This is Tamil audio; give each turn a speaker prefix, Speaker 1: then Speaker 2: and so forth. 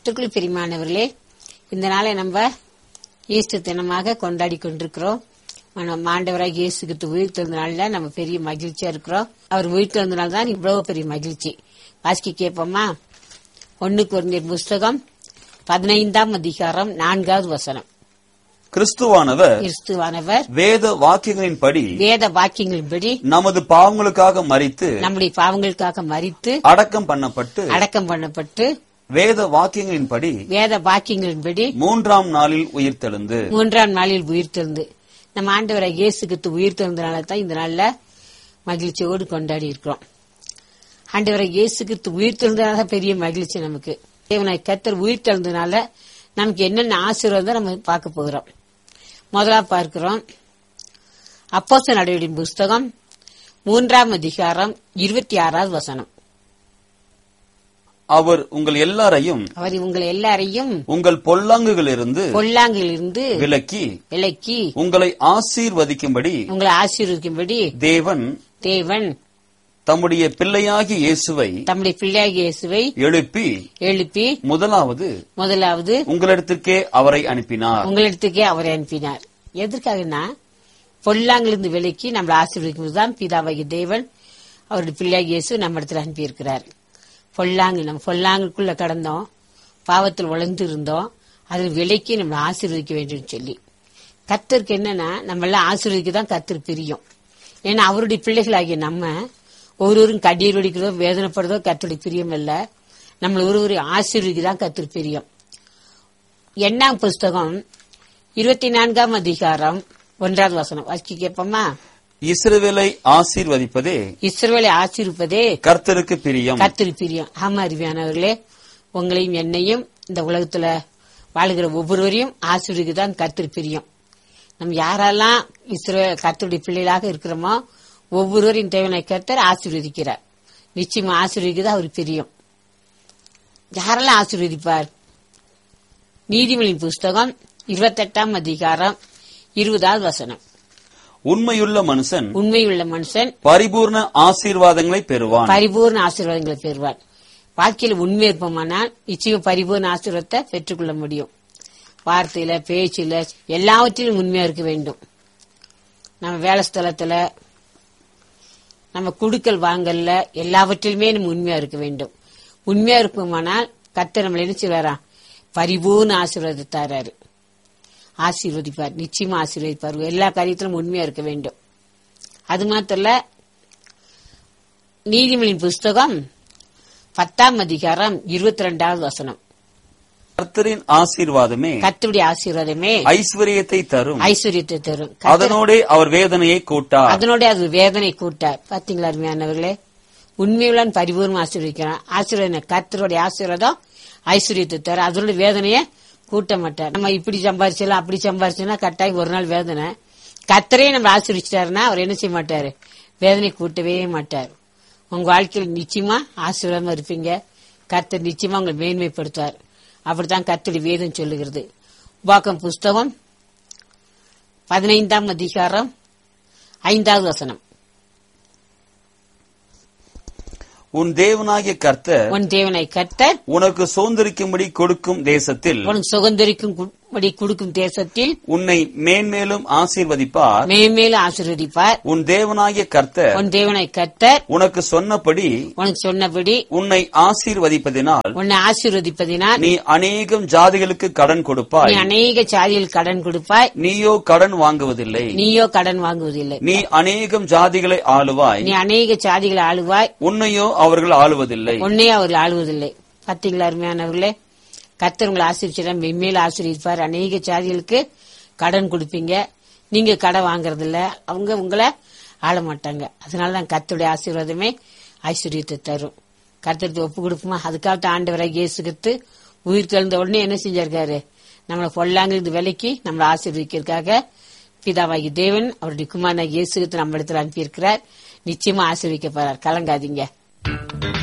Speaker 1: கற்றுக்குள் பிரிமானவர்களே இந்த நாளை நம்ம ஈஸ்டர் தினமாக கொண்டாடி கொண்டிருக்கிறோம் நம்ம ஆண்டவராக இயேசுக்கு உயிர் திறந்த நாள்ல நம்ம பெரிய மகிழ்ச்சியா இருக்கிறோம் அவர் உயிர் திறந்த நாள் தான் இவ்வளவு பெரிய மகிழ்ச்சி வாசிக்க கேட்போமா ஒண்ணுக்கு ஒரு புஸ்தகம் பதினைந்தாம் அதிகாரம் நான்காவது வசனம்
Speaker 2: கிறிஸ்துவானவர்
Speaker 1: கிறிஸ்துவானவர்
Speaker 2: வேத வாக்கியங்களின்படி
Speaker 1: வேத வாக்கியங்களின்படி
Speaker 2: நமது பாவங்களுக்காக மறித்து
Speaker 1: நம்முடைய பாவங்களுக்காக மறித்து
Speaker 2: அடக்கம் பண்ணப்பட்டு
Speaker 1: அடக்கம் பண்ணப்பட்டு
Speaker 2: வேத வாக்கியங்களின்படி
Speaker 1: வேத வாக்கியங்களின்படி
Speaker 2: மூன்றாம் நாளில் உயிர்த்தெழுந்து
Speaker 1: மூன்றாம் நாளில் உயிர்த்தெழுந்து நம்ம ஆண்டவரை இயேசு கிறிஸ்து உயிர்த்தெழுந்தனால தான் இந்த நாள்ல மகிழ்ச்சியோடு கொண்டாடி இருக்கிறோம் ஆண்டவரை இயேசு கிறிஸ்து உயிர்த்தெழுந்தனால தான் பெரிய மகிழ்ச்சி நமக்கு தேவனை கத்தர் உயிர்த்தெழுந்தனால நமக்கு என்னென்ன ஆசீர்வாதம் நம்ம பார்க்க போகிறோம் முதலா பார்க்கிறோம் அப்போஸ்தலர் நடவடிக்கை புஸ்தகம் மூன்றாம் அதிகாரம் இருபத்தி ஆறாவது வசனம்
Speaker 2: அவர் உங்கள் எல்லாரையும்
Speaker 1: அவர் உங்களை எல்லாரையும்
Speaker 2: உங்கள் பொல்லாங்குகளிலிருந்து
Speaker 1: பொல்லாங்கிலிருந்து
Speaker 2: விலக்கி
Speaker 1: விலக்கி
Speaker 2: உங்களை ஆசீர்வதிக்கும்படி
Speaker 1: உங்களை ஆசீர்வதிக்கும்படி
Speaker 2: தேவன்
Speaker 1: தேவன்
Speaker 2: தம்முடைய பிள்ளையாகி இயேசுவை
Speaker 1: தம்முடைய பிள்ளையாகிய இயேசுவை
Speaker 2: எழுப்பி
Speaker 1: எழுப்பி
Speaker 2: முதலாவது
Speaker 1: முதலாவது
Speaker 2: உங்களிடத்திற்கே அவரை அனுப்பினார்
Speaker 1: உங்களிடத்துக்கே அவரை அனுப்பினார் எதற்காகனா பொல்லாங்கிலிருந்து விலக்கி நம்மளை ஆசீர்வதிக்கும் தான் பிதாவாகிய தேவன் அவருடைய பிள்ளையாகிய இயேசு நம்ம இடத்துல அனுப்பியிருக்கிறார் பொல்லாங்கு நம்ம பொல்லாங்குக்குள்ள கடந்தோம் பாவத்தில் உழந்து இருந்தோம் அதில் விலைக்கு நம்மளை ஆசீர்வதிக்க வேண்டும் சொல்லி கத்தருக்கு என்னன்னா நம்ம எல்லாம் ஆசீர்வதிக்க தான் கத்தர் பிரியும் ஏன்னா அவருடைய பிள்ளைகளாகிய நம்ம ஒருவரும் கண்ணீர் வடிக்கிறதோ வேதனைப்படுறதோ கத்தருடைய பிரியம் இல்ல நம்மள ஒருவரையும் ஆசீர்வதிக்க தான் கத்தர் பிரியம் எண்ணாம் புஸ்தகம் இருபத்தி நான்காம் அதிகாரம் ஒன்றாவது வசனம் வாசிக்க கேட்போமா
Speaker 2: இஸ்ரவேலை ஆசீர்வதிப்பதே
Speaker 1: இஸ்ரவேலை ஆசீர்வதிப்பதே
Speaker 2: கர்த்தருக்கு பிரியம்
Speaker 1: கத்திரி பிரியம் ஆமா அருமையானவர்களே உங்களையும் என்னையும் இந்த உலகத்துல வாழுகிற ஒவ்வொருவரையும் ஆசீர்வதிக்கு தான் கத்திரி பிரியம் நம்ம யாரெல்லாம் இஸ்ரோ கத்தருடைய பிள்ளைகளாக இருக்கிறோமோ ஒவ்வொருவரையும் தேவனை கர்த்தர் ஆசீர்வதிக்கிறார் நிச்சயமா ஆசீர்வதிக்குதான் அவர் பிரியம் யாரெல்லாம் ஆசீர்வதிப்பார் நீதிமொழி புஸ்தகம் இருபத்தெட்டாம் அதிகாரம் இருபதாவது வசனம்
Speaker 2: உண்மையுள்ள மனுஷன்
Speaker 1: உண்மையுள்ள மனுஷன்
Speaker 2: பரிபூர்ண ஆசீர்வாதங்களை பெறுவான்
Speaker 1: பரிபூர்ண ஆசீர்வாதங்களை பெறுவார் வாழ்க்கையில உண்மை இருப்போமானால் நிச்சயம் பரிபூர்ண ஆசீர்வாதத்தை பெற்றுக்கொள்ள முடியும் வார்த்தையில பேச்சில எல்லாவற்றிலும் உண்மையா இருக்க வேண்டும் நம்ம வேலை ஸ்தலத்துல நம்ம குடுக்கல் வாங்கல்ல எல்லாவற்றிலுமே நம்ம உண்மையா இருக்க வேண்டும் உண்மையா இருப்போமானால் கர்த்தர் நம்மள என்ன செய்வாரா பரிபூர்ண ஆசீர்வாதத்தை தராரு ஆசீர்வதிப்பார் நிச்சயமா ஆசீர்வதிப்பார் எல்லா காரியத்திலும் உண்மையா இருக்க வேண்டும் அது மாத்திரம் இல்ல, நீதிமொழியின் புஸ்தகம் பத்தாம் அதிகாரம் இருபத்தி ரெண்டாவது வசனம்
Speaker 2: கர்த்தரின் ஆசீர்வாதமே
Speaker 1: கர்த்தருடைய ஆசீர்வாதமே
Speaker 2: ஐஸ்வர்யத்தை தரும்
Speaker 1: ஐஸ்வர்யத்தை தரும் கர்த்தர்
Speaker 2: அதனோடே அவர் வேதனையை கூட்டார்
Speaker 1: அதனோட அது வேதனை கூட்டார் பாத்தீங்களா அருமையானவர்களே உண்மையுடன் பரிபூர்ணம் ஆசீர்வதிக்கிறான் ஆசீர்வாதம் கர்த்தருடைய ஆசீர்வாதம் ஐஸ்வர்யத்தை தர அதோட வேதனைய கூட்ட மாட்டார் நம்ம இப்படி சம்பாரிச்சலாம் அப்படி சம்பாரிச்சோம்னா கட்டாயம் ஒரு நாள் வேதனை கர்த்தரே நம்ம ஆசீர்வதிச்சிட்டாருன்னா அவர் என்ன செய்ய மாட்டாரு வேதனை கூட்டவே மாட்டார் உங்க வாழ்க்கையில் நிச்சயமா ஆசீர்வாதமா இருப்பீங்க கர்த்தர் நிச்சயமா உங்களை மேன்மைப்படுத்துவார் அப்படித்தான் கர்த்தருடைய வேதம் சொல்லுகிறது உபாகம் புஸ்தகம் பதினைந்தாம் அதிகாரம் ஐந்தாவது வசனம்
Speaker 2: உன் தேவனாகிய கர்த்தர்
Speaker 1: உன் தேவனை கர்த்தர்
Speaker 2: உனக்கு சுதந்திரிக்கும்படி கொடுக்கும் தேசத்தில்
Speaker 1: உனக்கு சுகந்தரிக்கும் குடி கொடுக்கும் தேசத்தில்
Speaker 2: உன்னை மேன்மேலும் ஆசீர்வதிப்பார்
Speaker 1: மேன்மேலும் ஆசீர்வதிப்பார்
Speaker 2: உன் தேவனாகிய கர்த்தர்
Speaker 1: உன் தேவனை கர்த்தர்
Speaker 2: உனக்கு சொன்னபடி
Speaker 1: உனக்கு சொன்னபடி
Speaker 2: உன்னை ஆசீர்வதிப்பதினால்
Speaker 1: உன்னை ஆசீர்வதிப்பதினால்
Speaker 2: நீ அநேகம் ஜாதிகளுக்கு கடன்
Speaker 1: நீ
Speaker 2: கொடுப்பாய்
Speaker 1: அநேக சாதியில் கடன் கொடுப்பாய்
Speaker 2: நீயோ கடன் வாங்குவதில்லை
Speaker 1: நீயோ கடன் வாங்குவதில்லை
Speaker 2: நீ அநேகம் ஜாதிகளை ஆளுவாய்
Speaker 1: நீ அநேக சாதிகளை ஆளுவாய்
Speaker 2: உன்னையோ அவர்கள் ஆளுவதில்லை
Speaker 1: உன்னையே அவர் ஆளுவதில்லை பாத்தீங்களா அருமையானவர்களே கர்த்தர் உங்களை ஆசீர்வதிச்சா மென்மேல் ஆசீர்வதிப்பார் அநேக சாதிகளுக்கு கடன் கொடுப்பீங்க நீங்க கடன் வாங்குறது இல்ல அவங்க உங்களை ஆள மாட்டாங்க அதனாலதான் கர்த்தருடைய ஆசீர்வாதமே ஐஸ்வர்யத்தை தரும் கர்த்தருக்கு ஒப்பு கொடுக்குமா அதுக்காக ஆண்டவரை இயேசுகித்து உயிர் தெழுந்த உடனே என்ன செஞ்சிருக்காரு நம்மளை பொல்லாங்கிருந்து விலைக்கு நம்மளை ஆசீர்வதிக்கிறதுக்காக பிதாவாகி தேவன் அவருடைய குமாரனாகி இயேசுகித்து நம்ம இடத்துல அனுப்பியிருக்கிறார் நிச்சயமா ஆசீர்வதிக்க போறார் கலங்காதீங்க